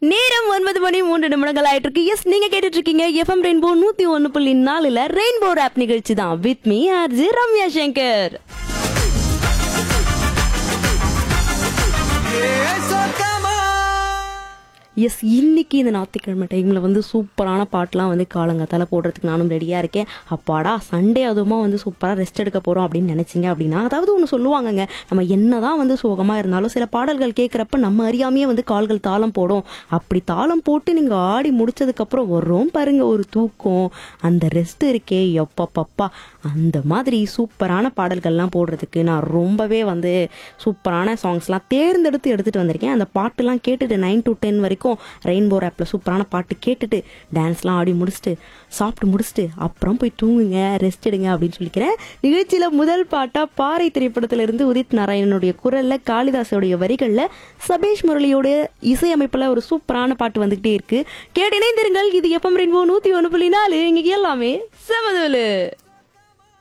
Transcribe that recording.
நேரம் ஒன்பது மணி மூன்று நிமிடங்கள் ஆயிட்டு இருக்கு எஸ் நீங்க கேட்டுட்டு இருக்கீங்க எஃப்எம் ரெயின்போ நூத்தி ஒன்னு புள்ளி நாலுல ரெயின்போ ஆப் நிகழ்ச்சி தான் with me RJ Ramya Shankar yes இன்னைக்கு இந்த ஞாயிற்றுக்கிழமை டைமில் வந்து சூப்பரான பாட்டெலாம் வந்து காலங்காத்தால போடுறதுக்கு நானும் ரெடியாக இருக்கேன் அப்பாடா சண்டே அதுவுமா வந்து சூப்பராக ரெஸ்ட் எடுக்க போகிறோம் அப்படின்னு நினச்சிங்க அப்படின்னா அதாவது ஒன்று சொல்லுவாங்கங்க நம்ம என்னதான் வந்து சோகமாக இருந்தாலும் சில பாடல்கள் கேட்குறப்ப நம்ம அறியாமையே வந்து கால்கள் தாளம் போடும் அப்படி தாளம் போட்டு நீங்கள் ஆடி முடிச்சதுக்கப்புறம் வரும் பாருங்க ஒரு தூக்கம் அந்த ரெஸ்ட் இருக்கே எப்பப்பப்பா அந்த மாதிரி சூப்பரான பாடல்கள்லாம் போடுறதுக்கு நான் ரொம்பவே வந்து சூப்பரான சாங்ஸ்லாம் தேர்ந்தெடுத்து எடுத்துகிட்டு வந்திருக்கேன் அந்த பாட்டுலாம் கேட்டுட்டு நைன் டு டென் வரைக்கும் ரெயின்போ ஆப்பில் சூப்பரான பாட்டு கேட்டுட்டு டான்ஸ்லாம் ஆடி முடிச்சுட்டு சாப்பிட்டு முடிச்சுட்டு அப்புறம் போய் தூங்குங்க ரெஸ்ட் எடுங்க அப்படின்னு சொல்லிக்கிறேன் நிகழ்ச்சியில் முதல் பாட்டாக பாறை திரைப்படத்துல இருந்து உதித் நாராயணனுடைய குரலில் காளிதாசோடைய வரிகளில் சபேஷ் முரளியோட இசையமைப்பில் ஒரு சூப்பரான பாட்டு வந்துகிட்டே இருக்கு கேட்டு இணைந்திருங்கள் இது எஃப்எம் ரெயின்போ நூற்றி ஒன்று புள்ளி நாலு இங்கே எல்லாமே செமதோலு